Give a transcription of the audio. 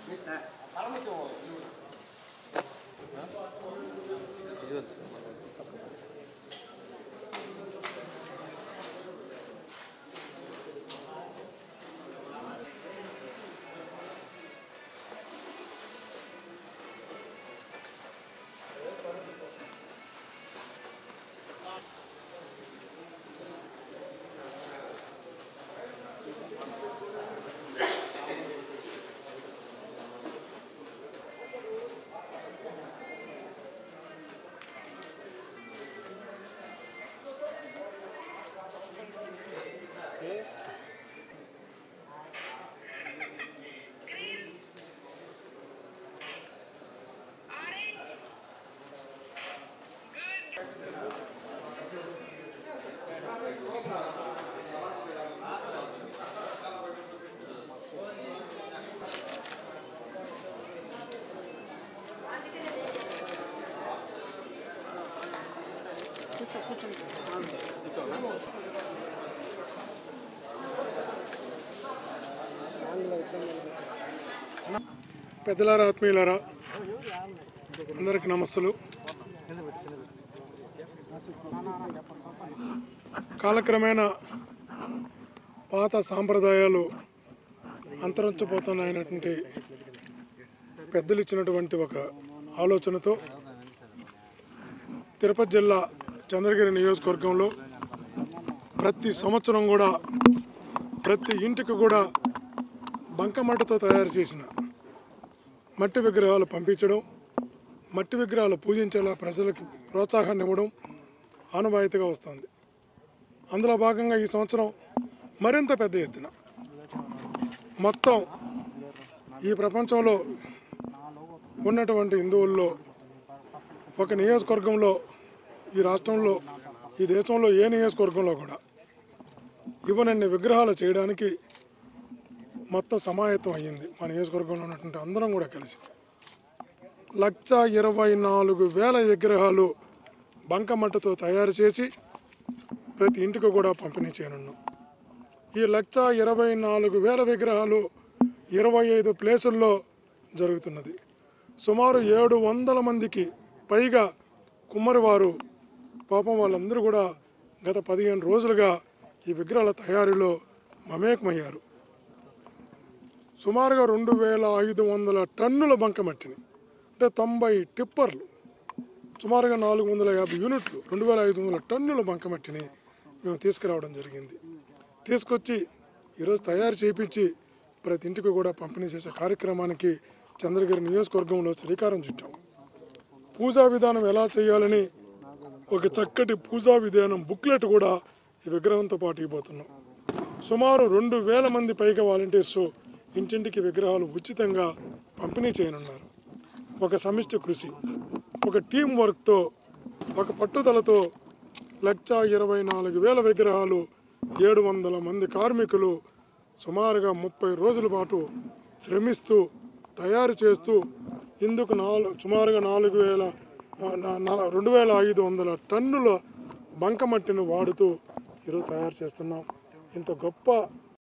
పెద్దలారా ఆత్మీయులారా అందరికి నమస్సులు కాలక్రమేణా పాత సాంప్రదాయాలు అంతరించిపోతున్నాయనటువంటి పెద్దలు ఇచ్చినటువంటి ఒక ఆలోచనతో తిరుపతి జిల్లా చంద్రగిరి నియోజకవర్గంలో ప్రతి సంవత్సరం కూడా ప్రతి ఇంటికి కూడా బంకమట్టతో తయారు చేసిన మట్టి విగ్రహాలు పంపించడం మట్టి విగ్రహాలు పూజించేలా ప్రజలకు ప్రోత్సాహాన్ని ఇవ్వడం ఆనవాయితీగా వస్తుంది అందులో భాగంగా ఈ సంవత్సరం మరింత పెద్ద ఎత్తున మొత్తం ఈ ప్రపంచంలో ఉన్నటువంటి హిందువుల్లో ఒక నియోజకవర్గంలో ఈ రాష్ట్రంలో ఈ దేశంలో ఏ నియోజకవర్గంలో కూడా ఇవ్వనన్ని విగ్రహాలు చేయడానికి మొత్తం సమాయత్తం అయ్యింది మా నియోజకవర్గంలో ఉన్నటువంటి అందరం కూడా కలిసి లక్ష ఇరవై నాలుగు వేల విగ్రహాలు బంకమట్టతో తయారు చేసి ప్రతి ఇంటికి కూడా పంపిణీ చేయనున్నాం ఈ లక్ష ఇరవై నాలుగు వేల విగ్రహాలు ఇరవై ఐదు ప్లేసుల్లో జరుగుతున్నది సుమారు ఏడు వందల మందికి పైగా కుమ్మరివారు పాపం వాళ్ళందరూ కూడా గత పదిహేను రోజులుగా ఈ విగ్రహాల తయారీలో మమేకమయ్యారు సుమారుగా రెండు వేల ఐదు వందల టన్నుల బంకమట్టిని అంటే తొంభై టిప్పర్లు సుమారుగా నాలుగు వందల యాభై యూనిట్లు రెండు వేల ఐదు వందల టన్నుల బంకమట్టిని మేము తీసుకురావడం జరిగింది తీసుకొచ్చి ఈరోజు తయారు చేయించి ప్రతి ఇంటికి కూడా పంపిణీ చేసే కార్యక్రమానికి చంద్రగిరి నియోజకవర్గంలో శ్రీకారం చుట్టాం పూజా విధానం ఎలా చేయాలని ఒక చక్కటి పూజా విధానం బుక్లెట్ కూడా ఈ విగ్రహంతో పాటు ఇవ్వబోతున్నాం సుమారు రెండు వేల మంది పైగా వాలంటీర్స్ ఇంటింటికి విగ్రహాలు ఉచితంగా పంపిణీ చేయనున్నారు ఒక సమిష్టి కృషి ఒక టీం వర్క్తో ఒక పట్టుదలతో లక్ష ఇరవై నాలుగు వేల విగ్రహాలు ఏడు వందల మంది కార్మికులు సుమారుగా ముప్పై రోజుల పాటు శ్రమిస్తూ తయారు చేస్తూ ఇందుకు నాలుగు సుమారుగా నాలుగు వేల ఆ, నా- నా- రెండు వేల ఐదు వందల టన్నుల బంకమట్టిని వాడుతూ ఈరోజు తయారు చేస్తున్నాం ఇంత గొప్ప